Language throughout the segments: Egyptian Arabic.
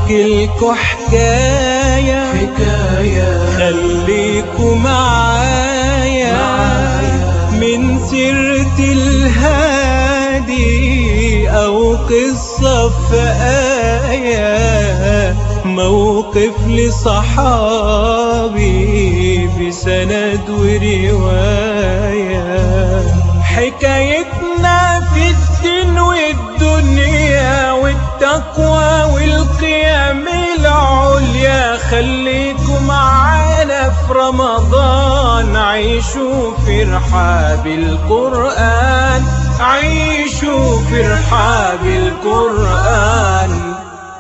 احكي لكم حكاية حكاية خليكم معايا معايا. من سيرة الهادي أو قصة في آية موقف لصحابي بسند ورواية حكايتنا في الدين والدنيا والتقوى والقيام العليا خليكم معانا في رمضان عيشوا في رحاب القرآن عيشوا في رحاب القرآن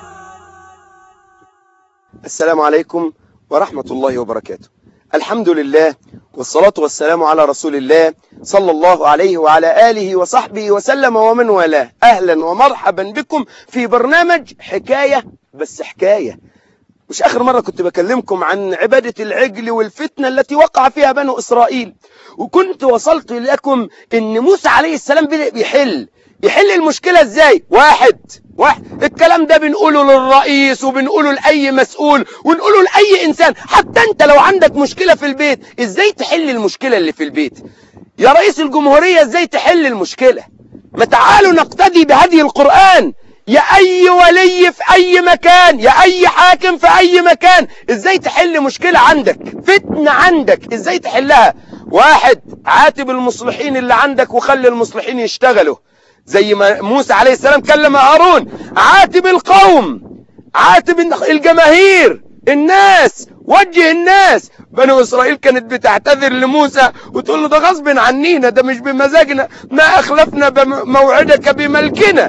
السلام عليكم ورحمة الله وبركاته الحمد لله والصلاة والسلام على رسول الله صلى الله عليه وعلى آله وصحبه وسلم ومن والاه أهلا ومرحبا بكم في برنامج حكاية بس حكاية مش آخر مرة كنت بكلمكم عن عبادة العجل والفتنة التي وقع فيها بنو إسرائيل وكنت وصلت لكم إن موسى عليه السلام بدأ بيحل يحل المشكلة إزاي واحد واحد الكلام ده بنقوله للرئيس وبنقوله لأي مسؤول ونقوله لأي إنسان حتى أنت لو عندك مشكلة في البيت إزاي تحل المشكلة اللي في البيت يا رئيس الجمهورية إزاي تحل المشكلة ما تعالوا نقتدي بهدي القرآن يا أي ولي في أي مكان يا أي حاكم في أي مكان إزاي تحل مشكلة عندك فتنة عندك إزاي تحلها واحد عاتب المصلحين اللي عندك وخلي المصلحين يشتغلوا زي ما موسى عليه السلام كلم هارون عاتب القوم عاتب الجماهير الناس وجه الناس بنو إسرائيل كانت بتعتذر لموسى وتقول له ده غصب عنينا ده مش بمزاجنا ما أخلفنا بموعدك بملكنا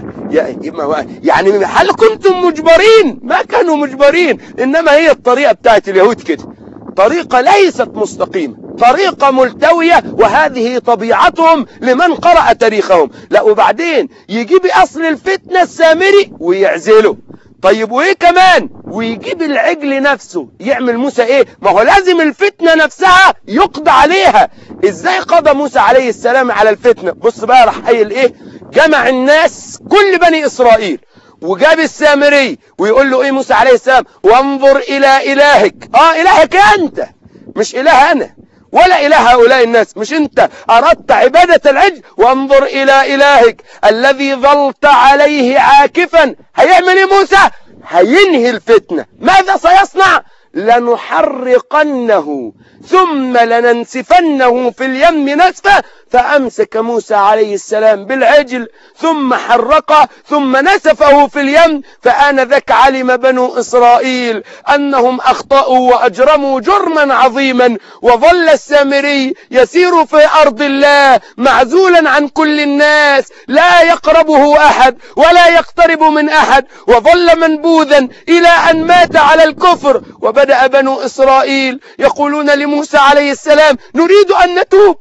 يعني هل كنتم مجبرين ما كانوا مجبرين إنما هي الطريقة بتاعت اليهود كده طريقة ليست مستقيمة طريقة ملتوية وهذه طبيعتهم لمن قرأ تاريخهم لا وبعدين يجيب أصل الفتنة السامري ويعزله طيب وايه كمان ويجيب العجل نفسه يعمل موسى ايه ما هو لازم الفتنة نفسها يقضى عليها ازاي قضى موسى عليه السلام على الفتنة بص بقى راح قايل ايه جمع الناس كل بني اسرائيل وجاب السامري ويقول له ايه موسى عليه السلام وانظر الى الهك اه الهك انت مش اله انا ولا إله هؤلاء الناس مش أنت أردت عبادة العجل وانظر إلى إلهك الذي ظلت عليه عاكفا هيعمل إيه موسى هينهي الفتنة ماذا سيصنع لنحرقنه ثم لننسفنه في اليم نسفا فأمسك موسى عليه السلام بالعجل ثم حرقه ثم نسفه في اليم فآنذاك علم بنو إسرائيل أنهم أخطأوا وأجرموا جرما عظيما وظل السامري يسير في أرض الله معزولا عن كل الناس لا يقربه أحد ولا يقترب من أحد وظل منبوذا إلى أن مات على الكفر وبدأ بنو إسرائيل يقولون لموسى عليه السلام نريد أن نتوب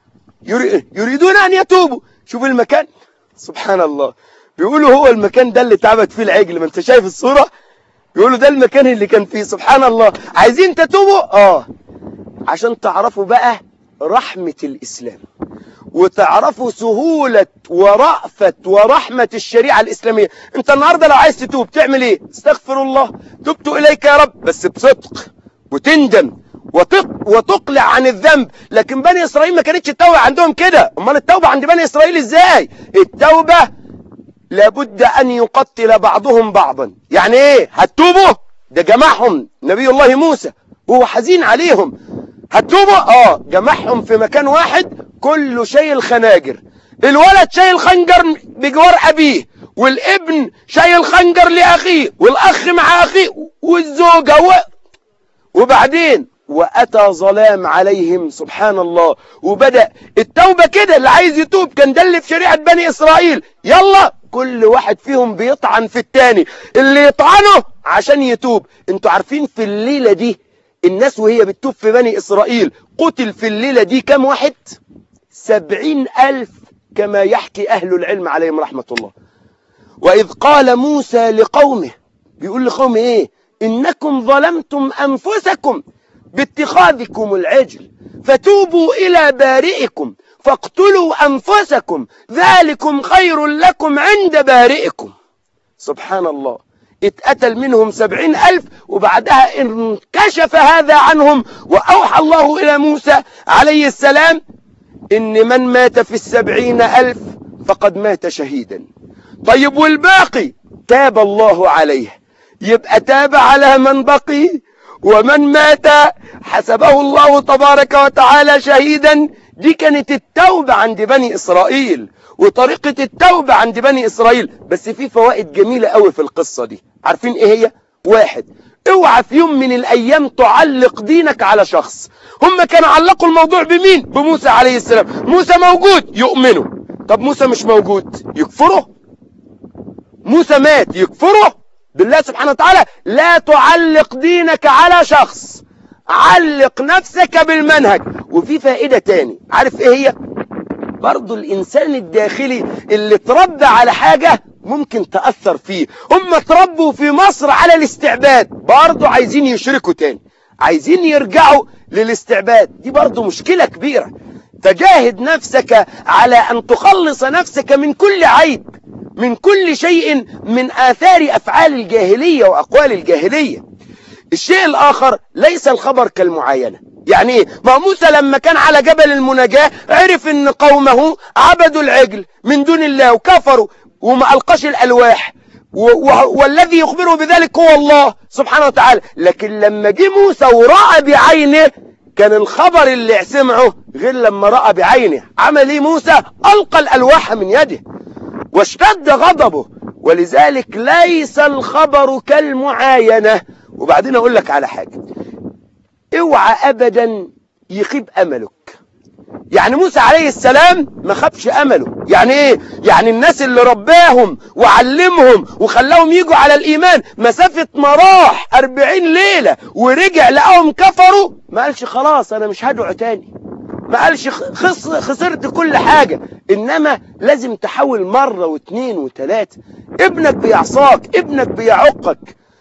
يريدون أن يتوبوا شوف المكان سبحان الله بيقولوا هو المكان ده اللي اتعبت فيه العجل ما انت شايف الصورة بيقولوا ده المكان اللي كان فيه سبحان الله عايزين تتوبوا اه عشان تعرفوا بقى رحمة الإسلام وتعرفوا سهولة ورأفة ورحمة الشريعة الإسلامية انت النهاردة لو عايز تتوب تعمل ايه استغفر الله تبت إليك يا رب بس بصدق وتندم وتقلع عن الذنب لكن بني إسرائيل ما كانتش التوبة عندهم كده امال التوبة عند بني إسرائيل ازاي التوبة لابد أن يقتل بعضهم بعضا يعني ايه هتوبوا ده جمعهم نبي الله موسى وهو حزين عليهم هتوبوا اه جمعهم في مكان واحد كله شايل خناجر الولد شايل خنجر بجوار أبيه والابن شايل خنجر لأخيه والأخ مع أخيه والزوجة و... وبعدين وأتى ظلام عليهم سبحان الله وبدأ التوبة كده اللي عايز يتوب كان ده اللي في شريعة بني إسرائيل يلا كل واحد فيهم بيطعن في التاني اللي يطعنه عشان يتوب انتوا عارفين في الليلة دي الناس وهي بتتوب في بني إسرائيل قتل في الليلة دي كم واحد سبعين ألف كما يحكي أهل العلم عليهم رحمة الله وإذ قال موسى لقومه بيقول لقومه إيه إنكم ظلمتم أنفسكم باتخاذكم العجل فتوبوا إلى بارئكم فاقتلوا أنفسكم ذلكم خير لكم عند بارئكم سبحان الله اتقتل منهم سبعين ألف وبعدها انكشف هذا عنهم وأوحى الله إلى موسى عليه السلام إن من مات في السبعين ألف فقد مات شهيدا طيب والباقي تاب الله عليه يبقى تاب على من بقي ومن مات حسبه الله تبارك وتعالى شهيدا دي كانت التوبة عند بني إسرائيل وطريقة التوبة عند بني إسرائيل بس في فوائد جميلة قوي في القصة دي عارفين إيه هي؟ واحد اوعى في يوم من الأيام تعلق دينك على شخص هم كانوا علقوا الموضوع بمين؟ بموسى عليه السلام موسى موجود يؤمنوا طب موسى مش موجود يكفره موسى مات يكفره بالله سبحانه وتعالى لا تعلق دينك على شخص علق نفسك بالمنهج وفي فائدة تاني عارف ايه هي برضو الانسان الداخلي اللي تربى على حاجة ممكن تأثر فيه هم تربوا في مصر على الاستعباد برضو عايزين يشركوا تاني عايزين يرجعوا للاستعباد دي برضو مشكلة كبيرة فجاهد نفسك على أن تخلص نفسك من كل عيب من كل شيء من آثار أفعال الجاهلية وأقوال الجاهلية الشيء الآخر ليس الخبر كالمعاينة يعني ايه ما موسى لما كان على جبل المناجاة عرف ان قومه عبدوا العجل من دون الله وكفروا وما ألقاش الألواح والذي يخبره بذلك هو الله سبحانه وتعالى لكن لما جه موسى ورأى بعينه كان الخبر اللي سمعه غير لما رأى بعينه عمل ايه موسى ألقى الألواح من يده واشتد غضبه ولذلك ليس الخبر كالمعاينة وبعدين أقول لك على حاجة اوعى أبدا يخيب أملك يعني موسى عليه السلام ما خابش أمله يعني ايه يعني الناس اللي رباهم وعلمهم وخلاهم يجوا على الإيمان مسافة مراح أربعين ليلة ورجع لقاهم كفروا ما قالش خلاص أنا مش هدعو تاني ما قالش خص خسرت كل حاجة إنما لازم تحاول مرة واثنين وثلاثة ابنك بيعصاك ابنك بيعقك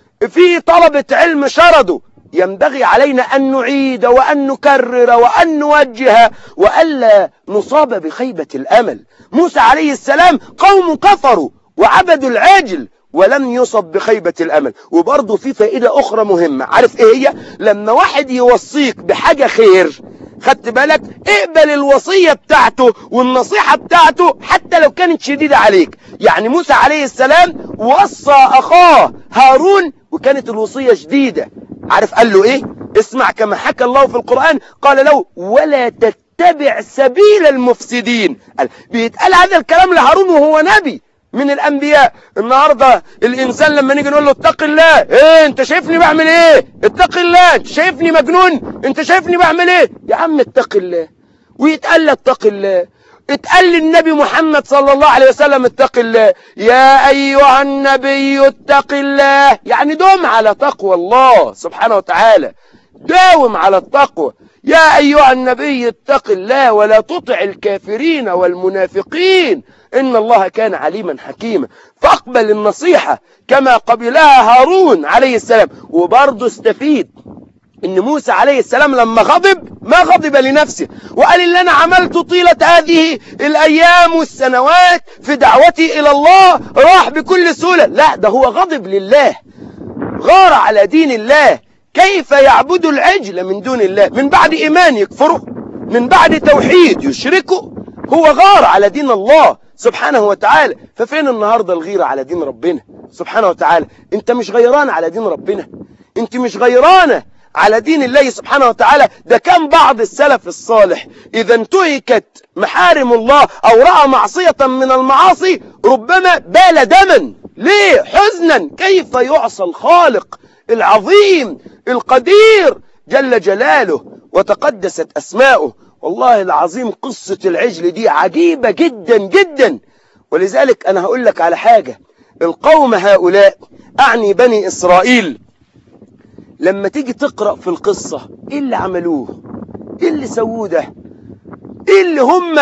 في طلبة علم شردوا ينبغي علينا أن نعيد وأن نكرر وأن نوجه وألا نصاب بخيبة الأمل موسى عليه السلام قوم كفروا وعبدوا العجل ولم يصب بخيبة الأمل وبرضه في فائدة أخرى مهمة عارف إيه هي لما واحد يوصيك بحاجة خير خدت بالك اقبل الوصية بتاعته والنصيحة بتاعته حتى لو كانت شديدة عليك يعني موسى عليه السلام وصى أخاه هارون وكانت الوصية شديدة عارف قال له ايه اسمع كما حكى الله في القرآن قال له ولا تتبع سبيل المفسدين قال بيتقال هذا الكلام لهارون وهو نبي من الانبياء النهارده الانسان لما نيجي نقول له اتق الله ايه انت شايفني بعمل ايه اتق الله انت شايفني مجنون انت شايفني بعمل ايه يا عم اتق الله ويتقال له اتق الله اتقال للنبي محمد صلى الله عليه وسلم اتق الله يا ايها النبي اتق الله يعني دوم على تقوى الله سبحانه وتعالى داوم على التقوى يا ايها النبي اتق الله ولا تطع الكافرين والمنافقين إن الله كان عليما حكيما فاقبل النصيحة كما قبلها هارون عليه السلام وبرضه استفيد إن موسى عليه السلام لما غضب ما غضب لنفسه وقال اللي أنا عملته طيلة هذه الأيام والسنوات في دعوتي إلى الله راح بكل سهولة لا ده هو غضب لله غار على دين الله كيف يعبد العجل من دون الله من بعد إيمان يكفره من بعد توحيد يشركه هو غار على دين الله سبحانه وتعالى ففين النهاردة الغيرة على دين ربنا سبحانه وتعالى انت مش غيران على دين ربنا انت مش غيرانة على دين الله سبحانه وتعالى ده كان بعض السلف الصالح إذا انتهكت محارم الله أو رأى معصية من المعاصي ربما بال دما ليه حزنا كيف يعصى الخالق العظيم القدير جل جلاله وتقدست أسماؤه والله العظيم قصة العجل دي عجيبة جدا جدا ولذلك أنا هقول لك على حاجة القوم هؤلاء أعني بني إسرائيل لما تيجي تقرأ في القصة إيه اللي عملوه إيه اللي سووه ده إيه اللي هم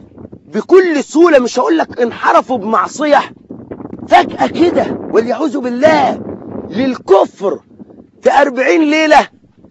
بكل سهولة مش هقول لك انحرفوا بمعصية فجأة كده واليعوذ بالله للكفر في أربعين ليلة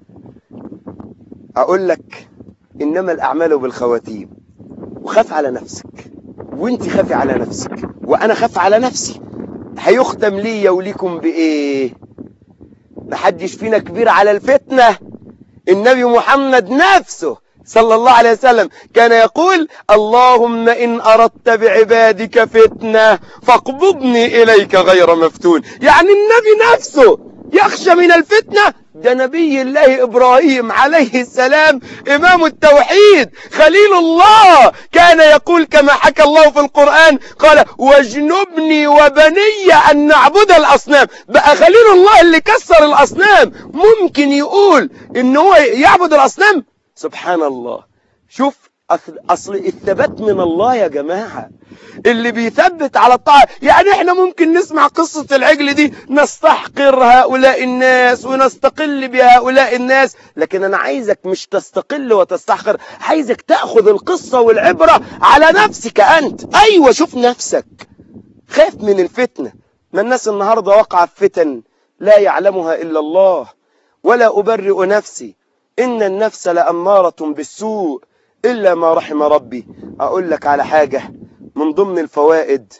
أقول لك إنما الأعمال بالخواتيم وخاف على نفسك وانت خافي على نفسك وأنا خاف على نفسي هيختم ليا وليكم بايه محدش فينا كبير على الفتنة النبي محمد نفسه صلى الله عليه وسلم كان يقول اللهم إن أردت بعبادك فتنة فاقبضني إليك غير مفتون يعني النبي نفسه يخشى من الفتنة ده نبي الله إبراهيم عليه السلام إمام التوحيد خليل الله كان يقول كما حكى الله في القرآن قال واجنبني وبني أن نعبد الأصنام بقى خليل الله اللي كسر الأصنام ممكن يقول إن هو يعبد الأصنام سبحان الله شوف أصل الثبات من الله يا جماعة اللي بيثبت على الطاعة يعني احنا ممكن نسمع قصة العجل دي نستحقر هؤلاء الناس ونستقل بهؤلاء الناس لكن انا عايزك مش تستقل وتستحقر عايزك تأخذ القصة والعبرة على نفسك انت ايوه شوف نفسك خاف من الفتنة ما الناس النهاردة وقع في فتن لا يعلمها الا الله ولا ابرئ نفسي ان النفس لأمارة بالسوء إلا ما رحم ربي أقول لك على حاجة من ضمن الفوائد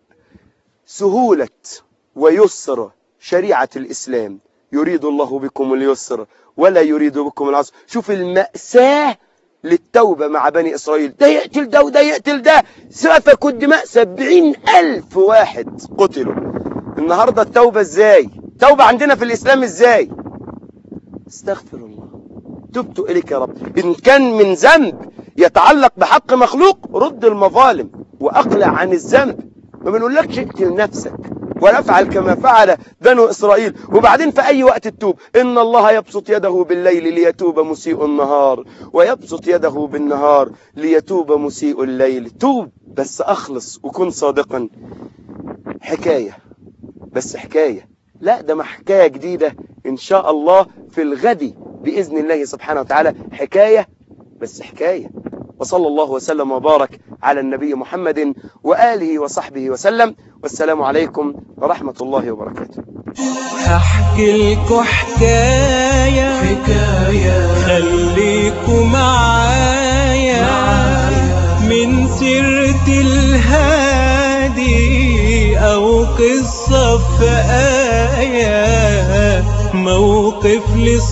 سهولة ويسر شريعة الإسلام يريد الله بكم اليسر ولا يريد بكم العسر شوف المأساة للتوبة مع بني إسرائيل ده يقتل ده وده يقتل ده سفكوا الدماء سبعين ألف واحد قتلوا النهاردة التوبة ازاي توبة عندنا في الإسلام ازاي استغفر الله تبت إليك يا رب إن كان من ذنب يتعلق بحق مخلوق رد المظالم وأقلع عن الذنب ما بنقولكش اقتل نفسك ولا افعل كما فعل بنو إسرائيل وبعدين في أي وقت تتوب إن الله يبسط يده بالليل ليتوب مسيء النهار ويبسط يده بالنهار ليتوب مسيء الليل توب بس أخلص وكن صادقا حكاية بس حكاية لا ده ما حكاية جديدة إن شاء الله في الغد بإذن الله سبحانه وتعالى حكاية بس حكاية وصلى الله وسلم وبارك على النبي محمد وآله وصحبه وسلم والسلام عليكم ورحمة الله وبركاته هحكي لكم حكاية حكاية خليكم معايا من سيرة الهادي أو قصة في آية موقف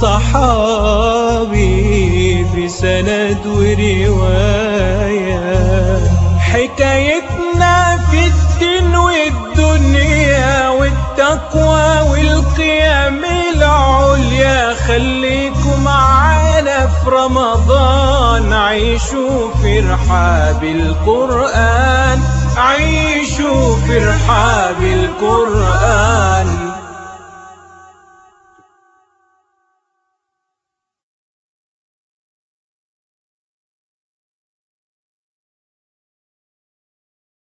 لصحابي في سند ورواية حكايتنا في الدين والدنيا والتقوى والقيام العليا خليكم معانا في رمضان عيشوا في رحاب القرآن عيشوا في رحاب القرآن